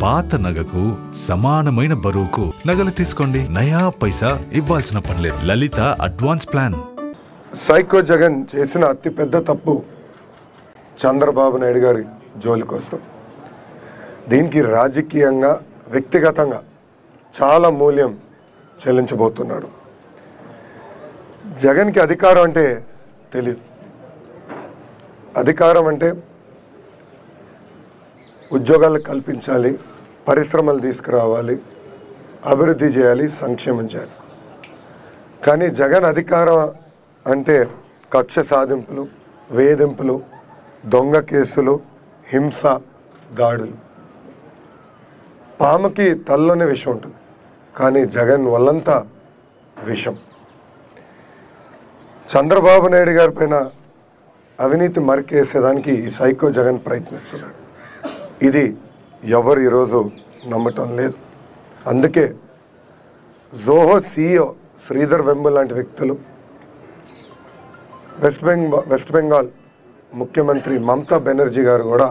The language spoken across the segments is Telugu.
పాత నగకు సమానమైన బరువుకు నగలు తీసుకోండి నయా పైసా ఇవ్వాల్సిన పనిలేదు Lalitha advance plan psycho Jagan చేసిన అతిపెద్ద తప్పు చంద్రబాబు నాయుడు గారి జోలికొస్తాం దీనికి రాజకీయంగా వ్యక్తిగతంగా చాలా మూల్యం చెల్లించబోతున్నాడు జగన్కి అధికారం అంటే తెలియదు అధికారం అంటే ఉద్యోగాలు కల్పించాలి పరిశ్రమలు తీసుకురావాలి అభివృద్ధి చేయాలి సంక్షేమం చేయాలి కానీ జగన్ అధికారం అంటే కక్ష సాధింపులు వేధింపులు దొంగ కేసులు హింస దాడులు పాముకి తల్లోనే విషం ఉంటుంది కానీ జగన్ వల్లంతా విషం చంద్రబాబు నాయుడు గారి పైన అవినీతి మరికేసేదానికి ఈ సైకో జగన్ ప్రయత్నిస్తున్నాడు ఇది ఎవరు ఈరోజు నమ్మటం లేదు అందుకే జోహో సీఈఓ శ్రీధర్ వెంబు లాంటి వ్యక్తులు వెస్ట్ బెంగాల్ వెస్ట్ బెంగాల్ ముఖ్యమంత్రి మమతా బెనర్జీ గారు కూడా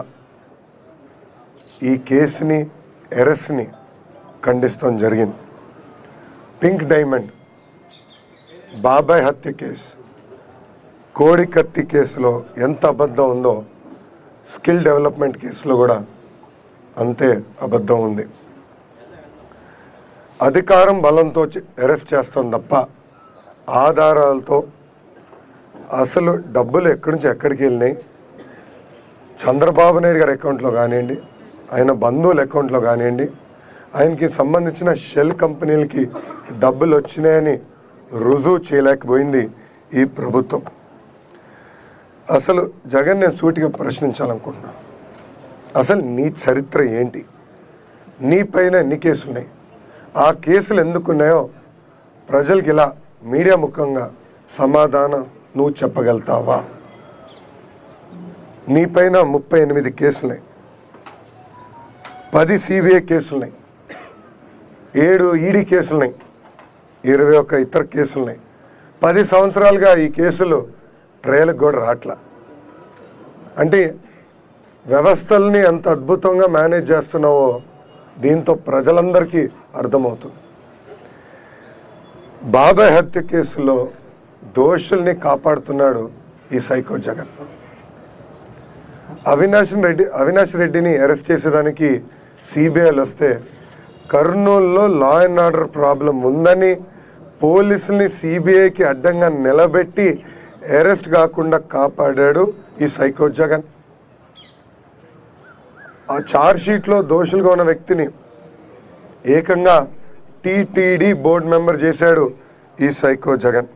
ఈ కేసుని ఎరెస్ట్ని ఖండిస్తాం జరిగింది పింక్ డైమండ్ బాబాయ్ హత్య కేసు కోడి కత్తి కేసులో ఎంత అబద్ధం ఉందో స్కిల్ డెవలప్మెంట్ కేసులో కూడా అంతే అబద్ధం ఉంది అధికారం బలంతో చే- అరెస్ట్ చేస్తాం తప్ప ఆధారాలతో అసలు డబ్బులు ఎక్కడి నుంచి ఎక్కడికి వెళ్ళినాయి చంద్రబాబు నాయుడు గారి అకౌంట్లో కానివ్వండి ఆయన బంధువుల అకౌంట్లో కానివ్వండి ఆయనకి సంబంధించిన షెల్ కంపెనీలకి డబ్బులు వచ్చినాయని రుజువు చేయలేకపోయింది ఈ ప్రభుత్వం అసలు జగన్ నేను సూటిగా ప్రశ్నించాలనుకుంటున్నాను అసలు నీ చరిత్ర ఏంటి నీ పైన ఎన్ని కేసులు ఉన్నాయి ఆ కేసులు ఎందుకున్నాయో ప్రజలకి ఇలా మీడియా ముఖంగా సమాధానం నువ్వు చెప్పగలుగుతావా నీ పైన ముప్పై ఎనిమిది కేసులున్నాయి పది సిబిఐ కేసులున్నాయి ఏడు ఈడీ కేసులున్నాయి ఇరవై ఒక్క ఇతర కేసులున్నాయి పది సంవత్సరాలుగా ఈ కేసులు ట్రయల్కి కూడా రాట్లా అంటే వ్యవస్థల్ని ఎంత అద్భుతంగా మేనేజ్ చేస్తున్నావో దీంతో ప్రజలందరికీ అర్థమవుతుంది బాబాయ్ హత్య కేసులో దోషుల్ని కాపాడుతున్నాడు ఈ సైకో జగన్ అవినాష్ రెడ్డి అవినాష్ రెడ్డిని అరెస్ట్ చేసేదానికి సిబిఐలు వస్తే కర్నూలులో లా అండ్ ఆర్డర్ ప్రాబ్లం ఉందని పోలీసుల్ని సిబిఐకి అడ్డంగా నిలబెట్టి అరెస్ట్ కాకుండా కాపాడాడు ఈ సైకో జగన్ ఆ చార్జ్ షీట్లో దోషులుగా ఉన్న వ్యక్తిని ఏకంగా టీటీడీ బోర్డు మెంబర్ చేశాడు ఈ సైకో జగన్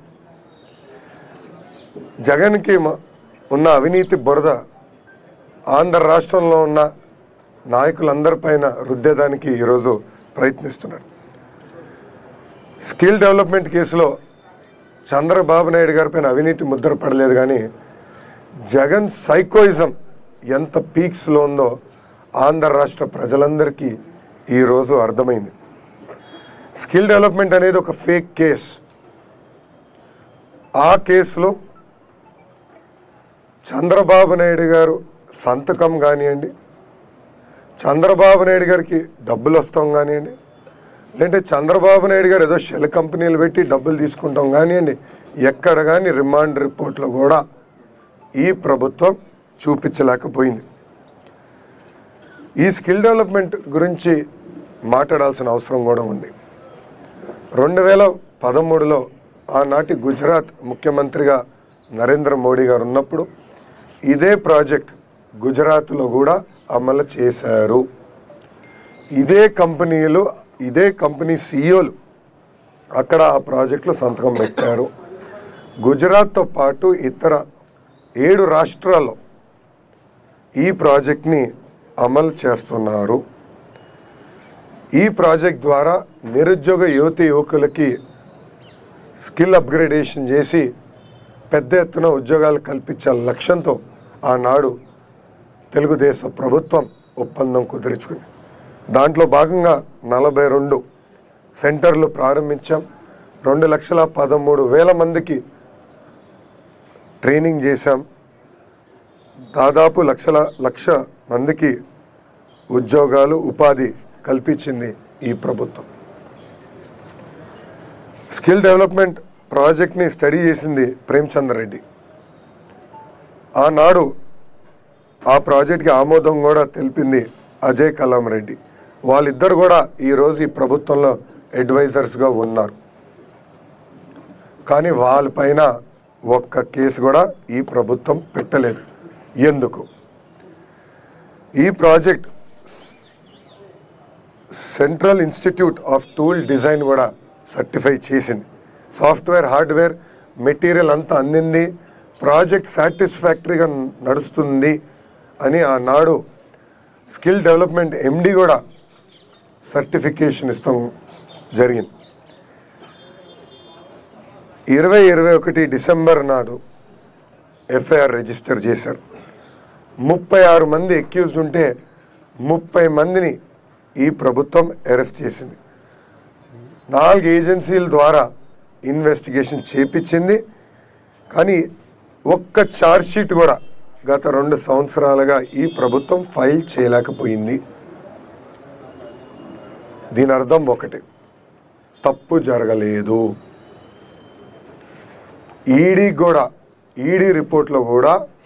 జగన్కి మ- ఉన్న అవినీతి బురద ఆంధ్ర రాష్ట్రంలో ఉన్న నాయకులందరిపైన రుద్దేదానికి ఈరోజు ప్రయత్నిస్తున్నాడు స్కిల్ డెవలప్మెంట్ కేసులో చంద్రబాబు నాయుడు గారి పైన అవినీతి ముద్ర పడలేదు కానీ జగన్ సైకోయిజం ఎంత పీక్స్లో ఉందో ఆంధ్ర రాష్ట్ర ప్రజలందరికీ ఈరోజు అర్థమైంది స్కిల్ డెవలప్మెంట్ అనేది ఒక ఫేక్ కేస్ ఆ కేసులో చంద్రబాబు నాయుడు గారు సంతకం కానివ్వండి చంద్రబాబు నాయుడు గారికి డబ్బులు వస్తాం కానివ్వండి లేదంటే చంద్రబాబు నాయుడు గారు ఏదో షెల్ కంపెనీలు పెట్టి డబ్బులు తీసుకుంటాం కానివ్వండి ఎక్కడ కానీ రిమాండ్ రిపోర్ట్లో కూడా ఈ ప్రభుత్వం చూపించలేకపోయింది ఈ స్కిల్ డెవలప్మెంట్ గురించి మాట్లాడాల్సిన అవసరం కూడా ఉంది రెండు వేల పదమూడులో ఆనాటి గుజరాత్ ముఖ్యమంత్రిగా నరేంద్ర మోడీ గారు ఉన్నప్పుడు ఇదే ప్రాజెక్ట్ గుజరాత్లో కూడా అమలు చేశారు ఇదే కంపెనీలు ఇదే కంపెనీ సీఈఓలు అక్కడ ఆ ప్రాజెక్టులో సంతకం పెట్టారు గుజరాత్తో పాటు ఇతర ఏడు రాష్ట్రాల్లో ఈ ప్రాజెక్ట్ని అమలు చేస్తున్నారు ఈ ప్రాజెక్ట్ ద్వారా నిరుద్యోగ యువతి యువకులకి స్కిల్ అప్గ్రేడేషన్ చేసి పెద్ద ఎత్తున ఉద్యోగాలు కల్పించే లక్ష్యంతో ఆనాడు తెలుగుదేశం ప్రభుత్వం ఒప్పందం కుదుర్చుకుంది దాంట్లో భాగంగా నలభై రెండు సెంటర్లు ప్రారంభించాం రెండు లక్షల పదమూడు వేల మందికి ట్రైనింగ్ చేశాం దాదాపు లక్షల లక్ష మందికి ఉద్యోగాలు ఉపాధి కల్పించింది ఈ ప్రభుత్వం స్కిల్ డెవలప్మెంట్ ప్రాజెక్ట్ని స్టడీ చేసింది ప్రేమ్చందర్ రెడ్డి ఆనాడు ఆ ప్రాజెక్ట్కి ఆమోదం కూడా తెలిపింది అజయ్ కలాం రెడ్డి వాళ్ళిద్దరు కూడా ఈరోజు ఈ ప్రభుత్వంలో అడ్వైజర్స్గా ఉన్నారు కానీ వాళ్ళపైన ఒక్క కేసు కూడా ఈ ప్రభుత్వం పెట్టలేదు ఎందుకు ఈ project central institute of tool design కూడా సర్టిఫై చేసింది సాఫ్ట్వేర్ హార్డ్వేర్ మెటీరియల్ అంతా అందింది ప్రాజెక్ట్ సాటిస్ఫాక్టరీగా నడుస్తుంది అని ఆనాడు స్కిల్ డెవలప్మెంట్ ఎండి కూడా సర్టిఫికేషన్ ఇస్తాం జరిగింది ఇరవై ఇరవై ఒకటి డిసెంబర్ నాడు ఎఫ్ఐఆర్ రిజిస్టర్ చేశారు ముప్పై ఆరు మంది ఎక్యూజ్డ్ ఉంటే ముప్పై మందిని ఈ ప్రభుత్వం అరెస్ట్ చేసింది నాలుగు ఏజెన్సీల ద్వారా ఇన్వెస్టిగేషన్ చేపించింది కానీ ఒక్క ఛార్జ్ షీట్ కూడా గత రెండు సంవత్సరాలుగా ఈ ప్రభుత్వం ఫైల్ చేయలేకపోయింది దీని అర్థం ఒకటి తప్పు జరగలేదు ఈడీ కూడా ఈడీ రిపోర్ట్లో కూడా